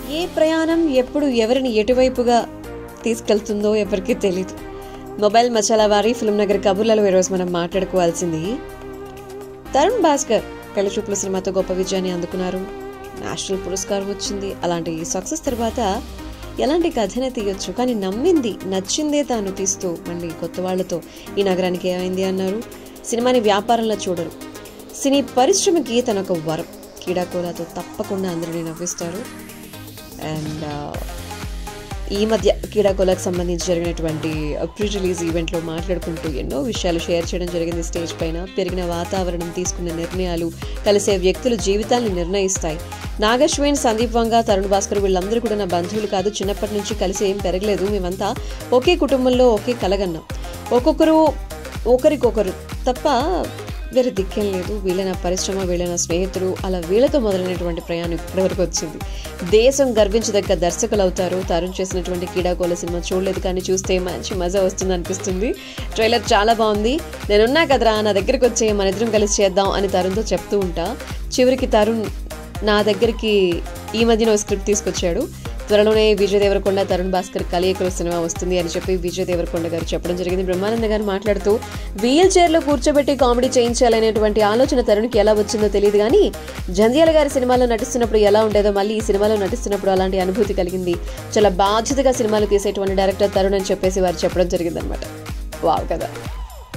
ఏ ప్రయాణం ఎప్పుడు ఎవరిని ఎటువైపుగా తీసుకెళ్తుందో ఎవరికీ తెలియదు మొబైల్ మసాలా వారి ఫిల్మ్ నగర్ కబుర్లలో ఈరోజు మనం మాట్లాడుకోవాల్సింది తరుణ్ భాస్కర్ పెళ్లి చూపుల సినిమాతో గొప్ప విజయాన్ని అందుకున్నారు నేషనల్ పురస్కారం వచ్చింది అలాంటి సక్సెస్ తర్వాత ఎలాంటి కథనే తీయొచ్చు కానీ నమ్మింది నచ్చిందే తాను తీస్తూ మళ్ళీ కొత్త వాళ్ళతో ఈ నగరానికి ఏమైంది అన్నారు సినిమాని వ్యాపారంలో చూడరు సినీ పరిశ్రమకి తన ఒక వరం క్రీడాకోలాతో తప్పకుండా అందరినీ నవ్విస్తారు అండ్ ఈ మధ్య క్రీడాకోలకు సంబంధించి జరిగినటువంటి ప్రీ రిలీజ్ ఈవెంట్లో మాట్లాడుకుంటూ ఎన్నో విషయాలు షేర్ చేయడం జరిగింది స్టేజ్ పైన పెరిగిన వాతావరణం తీసుకున్న నిర్ణయాలు కలిసే వ్యక్తులు జీవితాన్ని నిర్ణయిస్తాయి నాగశ్వేన్ సందీప్ వంగ తరుణ్ భాస్కర్ వీళ్ళందరూ కూడా నా బంధువులు కాదు చిన్నప్పటి నుంచి కలిసి ఏం పెరగలేదు మేమంతా ఒకే కుటుంబంలో ఒకే కలగన్నాం ఒక్కొక్కరు ఒకరికొకరు తప్ప వేరే దిక్కేం లేదు వీళ్ళ నా పరిశ్రమ వీళ్ళ నా స్నేహితులు అలా వీళ్ళతో మొదలైనటువంటి ప్రయాణం ఇప్పటివరకు వచ్చింది దేశం గర్వించదగ్గ దర్శకులు అవుతారు తరుణ్ చేసినటువంటి క్రీడాకోల సినిమా చూడలేదు కానీ చూస్తే మంచి మజా వస్తుంది అనిపిస్తుంది ట్రైలర్ చాలా బాగుంది నేనున్నా కదరా నా దగ్గరికి వచ్చే మన ఇద్దరం కలిసి చేద్దాం అని తరుణ్తో చెప్తూ ఉంటా చివరికి తరుణ్ నా దగ్గరికి ఈ మధ్యన ఒక స్క్రిప్ట్ తీసుకొచ్చాడు త్వరలోనే విజయ్ దేవరకొండ తరుణ్ భాస్కర్ కలయికలు సినిమా వస్తుంది అని చెప్పి విజయ్ దేవరకొండ గారు చెప్పడం జరిగింది బ్రహ్మానంద గారు మాట్లాడుతూ వీల్ చైర్లో కూర్చోబెట్టి కామెడీ చేయించాలనేటువంటి ఆలోచన తరుణ్కి ఎలా వచ్చిందో తెలియదు కానీ జంధ్యాల గారి సినిమాలో నటిస్తున్నప్పుడు ఎలా ఉండేదో మళ్ళీ ఈ సినిమాలో నటిస్తున్నప్పుడు అలాంటి అనుభూతి కలిగింది చాలా బాధ్యతగా సినిమాలు తీసేటువంటి డైరెక్టర్ తరుణ్ అని చెప్పేసి వారు చెప్పడం జరిగిందనమాట వావ్ కదా